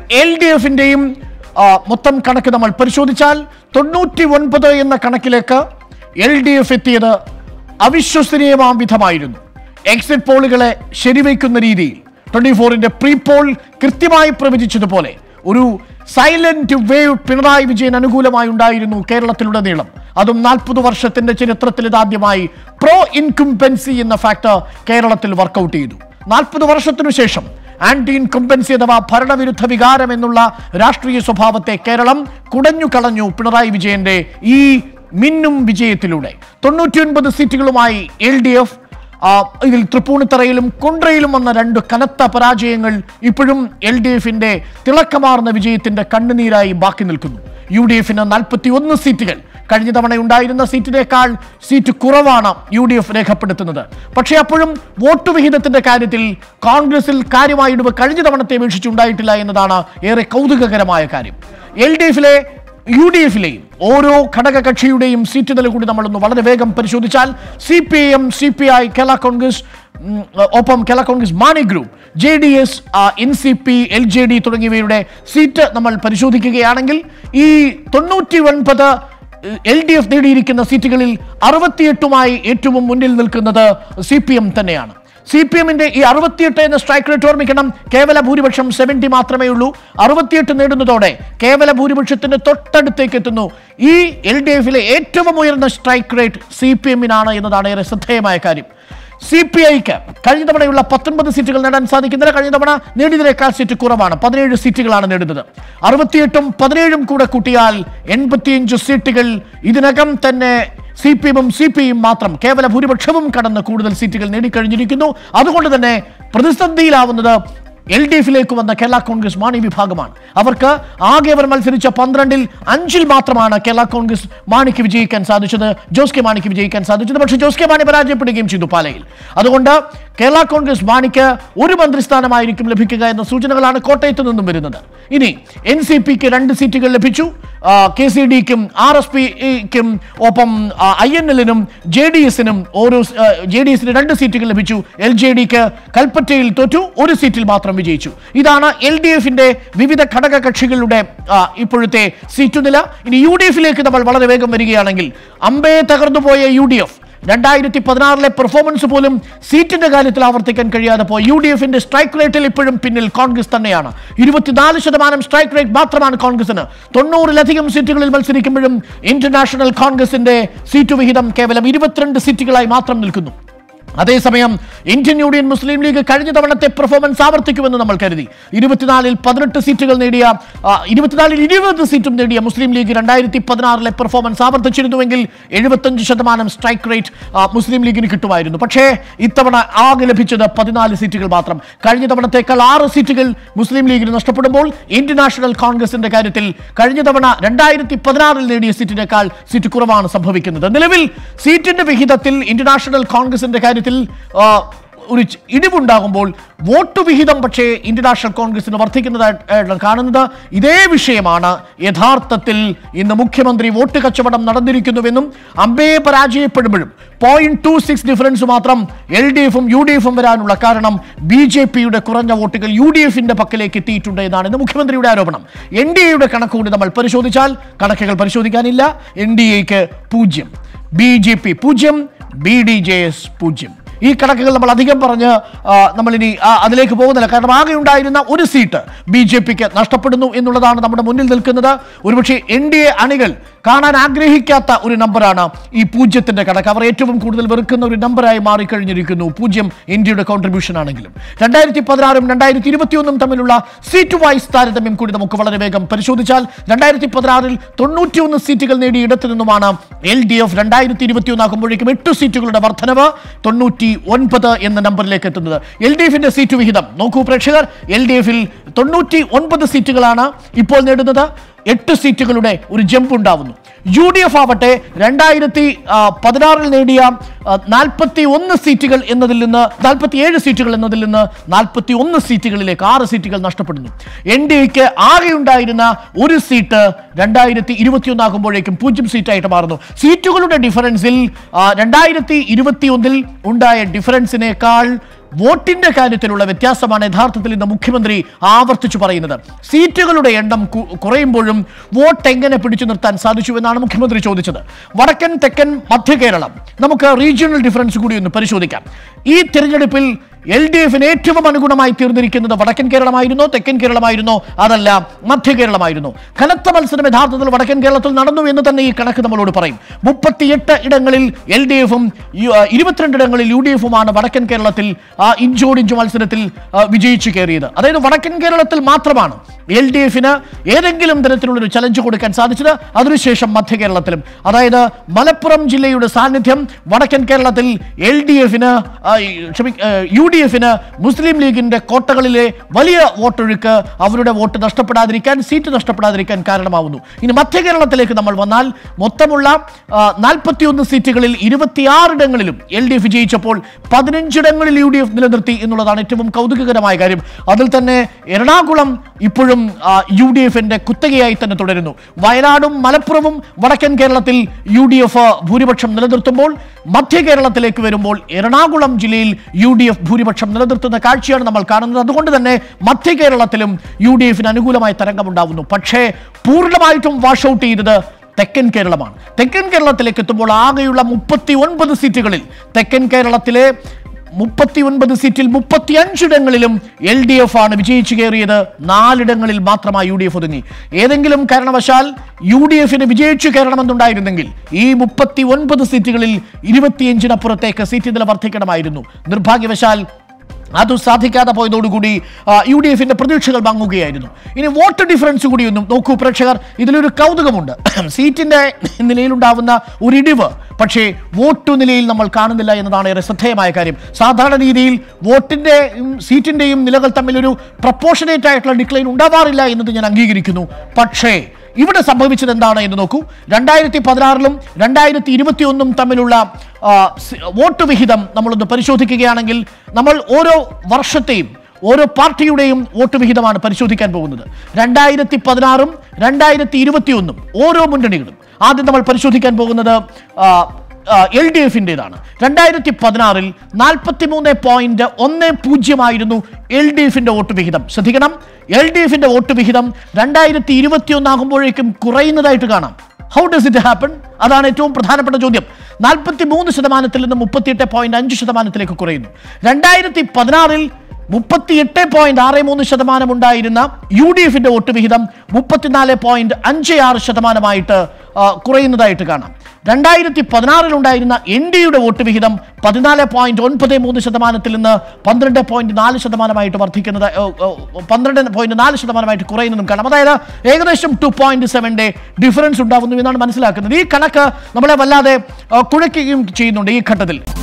L D എഫിന്റെയും മൊത്തം കണക്ക് നമ്മൾ പരിശോധിച്ചാൽ തൊണ്ണൂറ്റി ഒൻപത് എന്ന കണക്കിലേക്ക് എൽ ഡി എഫ് എത്തിയത് അവിശ്വസനീയമാം വിധമായിരുന്നു എക്സിറ്റ് പോളുകളെ ശരിവയ്ക്കുന്ന രീതിയിൽ ട്വന്റി ഫോറിന്റെ പ്രീ പോൾ കൃത്യമായി പ്രവചിച്ചതുപോലെ ഒരു സൈലന്റ് വേവ് പിണറായി വിജയൻ അനുകൂലമായി ഉണ്ടായിരുന്നു കേരളത്തിലുടനീളം അതും നാൽപ്പത് വർഷത്തിന്റെ ചരിത്രത്തിൽ ഇതാദ്യമായി പ്രോ ഇൻകുംപെൻസി എന്ന ഫാക്ടർ കേരളത്തിൽ വർക്കൗട്ട് ചെയ്തു നാൽപ്പത് വർഷത്തിനു ശേഷം ആന്റി ഇൻകുംപെൻസി അഥവാ ഭരണവിരുദ്ധ വികാരം എന്നുള്ള രാഷ്ട്രീയ സ്വഭാവത്തെ കേരളം കുടഞ്ഞു കളഞ്ഞു പിണറായി വിജയന്റെ ഈ മിന്നും വിജയത്തിലൂടെ തൊണ്ണൂറ്റിയൊൻപത് സീറ്റുകളുമായി എൽ ഡി എഫ് ആ, ഇതിൽ തൃപ്പൂണിത്തറയിലും കുണ്ട്രയിലും വന്ന രണ്ട് കനത്ത പരാജയങ്ങൾ ഇപ്പോഴും എൽ ഡി എഫിന്റെ തിളക്കമാർന്ന വിജയത്തിന്റെ കണ്ണുനീരായി ബാക്കി നിൽക്കുന്നു യു ഡി എഫിന് നാൽപ്പത്തി ഒന്ന് സീറ്റുകൾ കഴിഞ്ഞ തവണ ഉണ്ടായിരുന്ന സീറ്റിനേക്കാൾ സീറ്റ് കുറവാണ് യു ഡി എഫ് രേഖപ്പെടുത്തുന്നത് പക്ഷേ അപ്പോഴും വോട്ട് വിഹിതത്തിന്റെ കാര്യത്തിൽ കോൺഗ്രസിൽ കാര്യമായ ഇടിവ് കഴിഞ്ഞ തവണത്തെ അപേക്ഷിച്ചുണ്ടായിട്ടില്ല എന്നതാണ് ഏറെ കൗതുകകരമായ കാര്യം എൽ ഡി എഫിലെ യു ഡി എഫിലെയും ഓരോ ഘടക കക്ഷിയുടെയും സീറ്റ് നില കൂടി നമ്മളൊന്ന് വളരെ വേഗം പരിശോധിച്ചാൽ C P I M C P I Kerala Congress ഉം, ഒപ്പം Kerala Congress Mani group J D S N C P L J D തുടങ്ങിയവയുടെ സീറ്റ് നമ്മൾ പരിശോധിക്കുകയാണെങ്കിൽ ഈ തൊണ്ണൂറ്റി ഒൻപത് എൽ ഡി എഫ് നേടിയിരിക്കുന്ന സീറ്റുകളിൽ അറുപത്തിയെട്ടുമായി ഏറ്റവും മുന്നിൽ നിൽക്കുന്നത് സി പി എം തന്നെയാണ് സി പി എമ്മിന്റെ ഈ അറുപത്തിയെട്ട് എന്ന സ്ട്രൈക്ക് റേറ്റ് ഓർമ്മിക്കണം കേവല ഭൂരിപക്ഷം സെവന്റി മാത്രമേ ഉള്ളൂ അറുപത്തിയെട്ട് നേടുന്നതോടെ കേവല ഭൂരിപക്ഷത്തിന്റെ തൊട്ടടുത്തേക്ക് എത്തുന്നു ഈ എൽ ഡി എഫിലെ ഏറ്റവും ഉയർന്ന സ്ട്രൈക്ക് റേറ്റ് സി പി എമ്മിനാണ് എന്നതാണ് ഏറെ ശ്രദ്ധേയമായ കാര്യം സി പി ഐക്ക് കഴിഞ്ഞ തവണയുള്ള പത്തൊൻപത് സീറ്റുകൾ നേടാൻ സാധിക്കുന്നില്ല കഴിഞ്ഞ തവണ നേടിയതിനേക്കാൾ സീറ്റ് കുറവാണ് പതിനേഴ് സീറ്റുകളാണ് നേടുന്നത് അറുപത്തിയെട്ടും പതിനേഴും കൂടെ കൂട്ടിയാൽ എൺപത്തിയഞ്ച് സീറ്റുകൾ ഇതിനകം തന്നെ സി പി എമ്മും സി പി ഐയും മാത്രം കേവല ഭൂരിപക്ഷവും കടന്ന് കൂടുതൽ സീറ്റുകൾ നേടിക്കഴിഞ്ഞിരിക്കുന്നു അതുകൊണ്ട് തന്നെ പ്രതിസന്ധിയിലാവുന്നത് എൽ ഡി എഫിലേക്ക് വന്ന കേരള കോൺഗ്രസ് മാണി വിഭാഗമാണ് അവർക്ക് ആകെ അവർ മത്സരിച്ച പന്ത്രണ്ടിൽ അഞ്ചിൽ മാത്രമാണ് കേരള കോൺഗ്രസ് മാണിക്ക് വിജയിക്കാൻ സാധിച്ചത് ജോസ് കെ മാണിക്ക് വിജയിക്കാൻ സാധിച്ചത് പക്ഷേ ജോസ് കെ മാണി പരാജയപ്പെടുകയും ചെയ്തു പാലയിൽ അതുകൊണ്ട് കേരള കോൺഗ്രസ് മാണിക്ക് ഒരു മന്ത്രിസ്ഥാനമായിരിക്കും ലഭിക്കുക എന്ന സൂചനകളാണ് കോട്ടയത്ത് നിന്നും വരുന്നത് ഇനി എൻ സി പിക്ക് രണ്ട് സീറ്റുകൾ ലഭിച്ചു കെ സി ഡിക്കും ആർ എസ് പിക്കും ഒപ്പം ഐ എൻ എല്ലിനും ജെ ഡി എസിനും ഓരോ ജെ ഡി എസിന് രണ്ട് സീറ്റുകൾ ലഭിച്ചു എൽ ജെ ഡിക്ക് കൽപ്പറ്റയിൽ തോറ്റു ഒരു സീറ്റിൽ മാത്രം വിജയിച്ചു ഇതാണ് എൽ ഡി എഫിന്റെ വിവിധ ഘടക കക്ഷികളുടെ ആ, ഇപ്പോഴത്തെ സീറ്റ് നില ഇനി യു ഡി എഫിലേക്ക് നമ്മൾ വളരെ വേഗം വരികയാണെങ്കിൽ അമ്പേ തകർന്നുപോയ യു ഡി എഫ് രണ്ടായിരത്തി പതിനാറിലെ പെർഫോമൻസ് പോലും സീറ്റിന്റെ കാര്യത്തിൽ ആവർത്തിക്കാൻ കഴിയാതെ പോയി യു ഡി എഫിന്റെ സ്ട്രൈക്ക് റേറ്റിൽ ഇപ്പോഴും പിന്നിൽ കോൺഗ്രസ് തന്നെയാണ് ഇരുപത്തിനാല് ശതമാനം സ്ട്രൈക്ക് റേറ്റ് മാത്രമാണ് കോൺഗ്രസിന് തൊണ്ണൂറിലധികം സീറ്റുകളിൽ മത്സരിക്കുമ്പോഴും ഇന്റർനാഷണൽ കോൺഗ്രസിന്റെ സീറ്റ് വിഹിതം കേവലം ഇരുപത്തിരണ്ട് സീറ്റുകളായി മാത്രം നിൽക്കുന്നു അതേസമയം ഇന്ത്യൻ യൂണിയൻ മുസ്ലിം ലീഗ് കഴിഞ്ഞ തവണത്തെ പെർഫോമൻസ് ആവർത്തിക്കുമെന്ന് നമ്മൾ കരുതി ഇരുപത്തിനാലിൽ പതിനെട്ട് സീറ്റുകൾ നേടിയ ആ, ഇരുപത്തിനാലിൽ ഇരുപത് സീറ്റും നേടിയ മുസ്ലിം ലീഗ് രണ്ടായിരത്തി പതിനാറിലെ പെർഫോമൻസ് ആവർത്തിച്ചിരുന്നുവെങ്കിൽ എഴുപത്തഞ്ച് ശതമാനം സ്ട്രൈക്ക് റേറ്റ് ആ, മുസ്ലിം ലീഗിന് കിട്ടുമായിരുന്നു പക്ഷേ ഇത്തവണ ആകെ ലഭിച്ചത് പതിനാല് സീറ്റുകൾ മാത്രം കഴിഞ്ഞ തവണത്തേക്കാൾ ആറ് സീറ്റുകൾ മുസ്ലിം ലീഗിന് നഷ്ടപ്പെടുമ്പോൾ ഇന്ത്യൻ നാഷണൽ കോൺഗ്രസിന്റെ കാര്യത്തിൽ കഴിഞ്ഞ തവണ രണ്ടായിരത്തി പതിനാറിൽ നേടിയ സീറ്റിനേക്കാൾ സീറ്റ് കുറവാണ് സംഭവിക്കുന്നത് നിലവിൽ സീറ്റിന്റെ വിഹിതത്തിൽ ഇന്റർനാഷണൽ കോൺഗ്രസിന്റെ കാര്യത്തിൽ ആ, ഒരു ച് ഇടിവുണ്ടാകുമ്പോൾ വോട്ട് വിഹിതം പക്ഷേ ഇന്റർനാഷണൽ കോൺഗ്രസിന് വർദ്ധിക്കുന്നതായിട്ടാണ് കാണുന്നത് ഇതേ വിഷയമാണ് യഥാർത്ഥത്തിൽ ഇന്ന് മുഖ്യമന്ത്രി വോട്ട് കച്ചവടം നടന്നിരിക്കുന്നുവെന്നും അമ്പയെ പരാജയപ്പെടുമ്പോഴും പോയിന്റ് ടു സിക്സ് ഡിഫറൻസ് മാത്രം എൽ ഡി എഫും യു ഡി എഫും വരാനുള്ള കാരണം ബി ജെ പിയുടെ കുറഞ്ഞ വോട്ടുകൾ യു ഡി എഫിന്റെ പക്കലേക്ക് എത്തിയിട്ടുണ്ട് എന്നാണ് ഇന്ന് മുഖ്യമന്ത്രിയുടെ ആരോപണം എൻ ഡി എയുടെ കണക്ക് കൂടി നമ്മൾ പരിശോധിച്ചാൽ കണക്കുകൾ പരിശോധിക്കാനില്ല എൻ ഡി എക്ക് പൂജ്യം ബി ജെ പി പൂജ്യം ബി ഡി ജെ എസ് പൂജ്യം ഈ കണക്കുകൾ നമ്മൾ അധികം പറഞ്ഞ് ആ, നമ്മളിനി ആ, അതിലേക്ക് പോകുന്നില്ല കാരണം ആകെ ഉണ്ടായിരുന്ന ഒരു സീറ്റ് ബി ജെ പിക്ക് നഷ്ടപ്പെടുന്നു എന്നുള്ളതാണ് നമ്മുടെ മുന്നിൽ നിൽക്കുന്നത് ഒരുപക്ഷെ എൻ ഡി എ അണികൾ കാണാൻ ആഗ്രഹിക്കാത്ത ഒരു നമ്പറാണ് ഈ പൂജ്യത്തിന്റെ കണക്ക് അവർ ഏറ്റവും കൂടുതൽ വെറുക്കുന്ന ഒരു നമ്പറായി മാറിക്കഴിഞ്ഞിരിക്കുന്നു പൂജ്യം ഇന്ത്യയുടെ കോൺട്രിബ്യൂഷൻ ആണെങ്കിലും രണ്ടായിരത്തി പതിനാറും രണ്ടായിരത്തി ഇരുപത്തിയൊന്നും തമ്മിലുള്ള സീറ്റ് വൈസ് താരതമ്യം കൂടി നമുക്ക് വളരെ വേഗം പരിശോധിച്ചാൽ രണ്ടായിരത്തി പതിനാറിൽ തൊണ്ണൂറ്റിയൊന്ന് സീറ്റുകൾ നേടിയ ഇടത്തു നിന്നുമാണ് എൽ ഡി എഫ് രണ്ടായിരത്തി ഇരുപത്തിയൊന്ന് ആകുമ്പോഴേക്കും എട്ട് സീറ്റുകളുടെ വർധനവ് തൊണ്ണൂറ്റി ഒൻപത് എന്ന നമ്പറിലേക്ക് എത്തുന്നത് എൽ ഡി എഫിന്റെ സീറ്റ് വിഹിതം നോക്കൂ പ്രേക്ഷകർ എൽ ഡി എഫിൽ തൊണ്ണൂറ്റി ഒൻപത് സീറ്റുകളാണ് ഇപ്പോൾ നേടുന്നത് എട്ട് സീറ്റുകളുടെ ഒരു ജമ്പ് ഉണ്ടാവുന്നു യു ഡി എഫ് ആവട്ടെ രണ്ടായിരത്തി പതിനാറിൽ നേടിയ നാൽപ്പത്തി ഒന്ന് സീറ്റുകൾ എന്നതിൽ നിന്ന് നാൽപ്പത്തി ഏഴ് സീറ്റുകൾ എന്നതിൽ നിന്ന് നാൽപ്പത്തി ഒന്ന് സീറ്റുകളിലേക്ക് ആറ് സീറ്റുകൾ നഷ്ടപ്പെടുന്നു എൻ ഡി എക്ക് ആകെ ഉണ്ടായിരുന്ന ഒരു സീറ്റ് രണ്ടായിരത്തി ഇരുപത്തിയൊന്ന് ആകുമ്പോഴേക്കും പൂജ്യം സീറ്റായിട്ട് മാറുന്നു സീറ്റുകളുടെ ഡിഫറൻസിൽ രണ്ടായിരത്തി ഇരുപത്തിയൊന്നിൽ ഉണ്ടായ ഡിഫറൻസിനേക്കാൾ വോട്ടിന്റെ കാര്യത്തിലുള്ള വ്യത്യാസമാണ് യഥാർത്ഥത്തിൽ ഇന്ന് മുഖ്യമന്ത്രി ആവർത്തിച്ചു പറയുന്നത് സീറ്റുകളുടെ എണ്ണം കു- കുറയുമ്പോഴും വോട്ട് എങ്ങനെ പിടിച്ചു നിർത്താൻ സാധിച്ചു എന്നാണ് മുഖ്യമന്ത്രി ചോദിച്ചത് വടക്കൻ തെക്കൻ മധ്യ കേരളം നമുക്ക് റീജിയണൽ ഡിഫറൻസ് കൂടി ഒന്ന് പരിശോധിക്കാം ഈ തിരഞ്ഞെടുപ്പിൽ എൽ ഡി എഫിന് ഏറ്റവും അനുഗുണമായി തീർന്നിരിക്കുന്നത് വടക്കൻ കേരളമായിരുന്നോ തെക്കൻ കേരളമായിരുന്നോ അതല്ല മധ്യ കേരളമായിരുന്നു കനത്ത മത്സരം യഥാർത്ഥത്തിൽ വടക്കൻ കേരളത്തിൽ നടന്നു എന്ന് തന്നെ ഈ കണക്ക് നമ്മളോട് പറയും മുപ്പത്തിയെട്ട് ഇടങ്ങളിൽ എൽ ഡി എഫും ഇരുപത്തിരണ്ട് ഇടങ്ങളിൽ യു ഡി എഫുമാണ് വടക്കൻ കേരളത്തിൽ ആ, ഇഞ്ചോടിഞ്ച് മത്സരത്തിൽ ആ, വിജയിച്ചു കയറിയത് അതായത് വടക്കൻ കേരളത്തിൽ മാത്രമാണ് എൽ ഡി എഫിന് ഏതെങ്കിലും തരത്തിലുള്ള ഒരു ചലഞ്ച് കൊടുക്കാൻ സാധിച്ചത് അതിനുശേഷം മധ്യ കേരളത്തിലും അതായത് മലപ്പുറം ജില്ലയുടെ സാന്നിധ്യം വടക്കൻ കേരളത്തിൽ എൽ ഡി എഫിന് ക്ഷമി യു ഡി എഫിന് മുസ്ലിം ലീഗിന്റെ കോട്ടകളിലെ വലിയ വോട്ടൊഴുക്ക് അവരുടെ വോട്ട് നഷ്ടപ്പെടാതിരിക്കാൻ സീറ്റ് നഷ്ടപ്പെടാതിരിക്കാൻ കാരണമാവുന്നു ഇനി മധ്യ കേരളത്തിലേക്ക് നമ്മൾ വന്നാൽ മൊത്തമുള്ള നാൽപ്പത്തിയൊന്ന് സീറ്റുകളിൽ ഇരുപത്തിയാറിടങ്ങളിലും എൽ ഡി എഫ് വിജയിച്ചപ്പോൾ പതിനഞ്ചിടങ്ങളിൽ യു ഡി എഫ് നിലനിർത്തി എന്നുള്ളതാണ് ഏറ്റവും കൗതുകകരമായ കാര്യം അതിൽ തന്നെ എറണാകുളം ഇപ്പോഴും യു ഡി എഫിന്റെ കുത്തകയായി തന്നെ തുടരുന്നു വയനാടും മലപ്പുറവും വടക്കൻ കേരളത്തിൽ യു ഡി എഫ് ഭൂരിപക്ഷം നിലനിർത്തുമ്പോൾ മധ്യ കേരളത്തിലേക്ക് വരുമ്പോൾ എറണാകുളം ജില്ലയിൽ യു ഡി എഫ് ഭൂരിപക്ഷം നിലനിർത്തുന്ന കാഴ്ചയാണ് നമ്മൾ കാണുന്നത് അതുകൊണ്ട് തന്നെ മധ്യ കേരളത്തിലും യു ഡി എഫിന് അനുകൂലമായ തരംഗമുണ്ടാവുന്നു പക്ഷേ പൂർണ്ണമായിട്ടും വാഷ് ഔട്ട് ചെയ്തത് തെക്കൻ കേരളമാണ് തെക്കൻ കേരളത്തിലേക്ക് എത്തുമ്പോൾ ആകെയുള്ള മുപ്പത്തി ഒൻപത് സീറ്റുകളിൽ തെക്കൻ കേരളത്തിലെ മുപ്പത്തി ഒൻപത് സീറ്റിൽ മുപ്പത്തി അഞ്ചിടങ്ങളിലും എൽ ഡി എഫ് ആണ് വിജയിച്ചു കയറിയത് നാലിടങ്ങളിൽ മാത്രമായി യു ഡി എഫ് ഒതുങ്ങി ഏതെങ്കിലും കാരണവശാൽ യു ഡി എഫിന് വിജയിച്ചു കയറണമെന്നുണ്ടായിരുന്നെങ്കിൽ ഈ മുപ്പത്തി ഒൻപത് സീറ്റുകളിൽ ഇരുപത്തിയഞ്ചിനപ്പുറത്തേക്ക് സീറ്റ് നില വർദ്ധിക്കണമായിരുന്നു നിർഭാഗ്യവശാൽ അത് സാധിക്കാതെ പോയതോടുകൂടി ആ, യു ഡി എഫിന്റെ പ്രതീക്ഷകൾ മങ്ങുകയായിരുന്നു ഇനി വോട്ട് ഡിഫറൻസ് കൂടി ഒന്നും നോക്കൂ പ്രേക്ഷകർ ഇതിലൊരു കൗതുകമുണ്ട് സീറ്റിന്റെ നിലയിലുണ്ടാവുന്ന ഒരു ഇടിവ് പക്ഷേ വോട്ടു നിലയിൽ നമ്മൾ കാണുന്നില്ല എന്നതാണ് ഏറെ ശ്രദ്ധേയമായ കാര്യം സാധാരണ രീതിയിൽ വോട്ടിന്റെ ഉം, സീറ്റിന്റെയും നിലകൾ തമ്മിൽ ഒരു പ്രപ്പോർഷനേറ്റ് ആയിട്ടുള്ള ഡിക്ലൈൻ ഉണ്ടാവാറില്ല എന്നത് ഞാൻ അംഗീകരിക്കുന്നു പക്ഷേ ഇവിടെ സംഭവിച്ചത് എന്താണ് എന്ന് നോക്കൂ രണ്ടായിരത്തി പതിനാറിലും രണ്ടായിരത്തി ഇരുപത്തി ഒന്നും തമ്മിലുള്ള ആ, സി- വോട്ട് വിഹിതം നമ്മളൊന്ന് പരിശോധിക്കുകയാണെങ്കിൽ നമ്മൾ ഓരോ വർഷത്തെയും ഓരോ പാർട്ടിയുടെയും വോട്ട് വിഹിതമാണ് പരിശോധിക്കാൻ പോകുന്നത് രണ്ടായിരത്തി പതിനാറും രണ്ടായിരത്തി ഇരുപത്തി ഒന്നും ഓരോ മുന്നണികളും ആദ്യം നമ്മൾ പരിശോധിക്കാൻ പോകുന്നത് എൽ ഡി എഫിൻ്റെതാണ് രണ്ടായിരത്തി പതിനാറിൽ നാൽപ്പത്തി മൂന്ന് പോയിന്റ് ഒന്ന് പൂജ്യമായിരുന്നു എൽ ഡി എഫിന്റെ വോട്ട് വിഹിതം ശ്രദ്ധിക്കണം എൽ ഡി എഫിന്റെ വോട്ട് വിഹിതം രണ്ടായിരത്തി ഇരുപത്തി ഒന്നാകുമ്പോഴേക്കും കുറയുന്നതായിട്ട് കാണാം ഹൗ ഡസ് ഇറ്റ് ഹാപ്പൺ അതാണ് ഏറ്റവും പ്രധാനപ്പെട്ട ചോദ്യം നാൽപ്പത്തി മൂന്ന് ശതമാനത്തിൽ നിന്ന് മുപ്പത്തിയെട്ട് പോയിന്റ് അഞ്ച് ശതമാനത്തിലേക്ക് കുറയുന്നു രണ്ടായിരത്തി പതിനാറിൽ മുപ്പത്തിയെട്ട് പോയിന്റ് ആറ് മൂന്ന് ശതമാനം ഉണ്ടായിരുന്ന യു ഡി എഫിന്റെ വോട്ട് വിഹിതം മുപ്പത്തിനാല് പോയിന്റ് അഞ്ച് ആറ് ശതമാനമായിട്ട് ആ, കുറയുന്നതായിട്ട് കാണാം രണ്ടായിരത്തി പതിനാറിലുണ്ടായിരുന്ന എൻ ഡിയുടെ വോട്ട് വിഹിതം പതിനാല് പോയിന്റ് ഒൻപത് മൂന്ന് ശതമാനത്തിൽ നിന്ന് പന്ത്രണ്ട് പോയിന്റ് നാല് ശതമാനമായിട്ട് വർദ്ധിക്കുന്നത് ഓ, ഓ, പന്ത്രണ്ട് പോയിന്റ് നാല് ശതമാനമായിട്ട് കുറയുന്നതും കാണാം അതായത് ഏകദേശം ടു പോയിന്റ് സെവൻ്റെ ഡിഫറൻസ് ഉണ്ടാവുന്നു എന്നാണ് മനസ്സിലാക്കുന്നത് ഈ കണക്ക് നമ്മളെ വല്ലാതെ ആ, കുഴയ്ക്കുകയും ചെയ്യുന്നുണ്ട് ഈ ഘട്ടത്തിൽ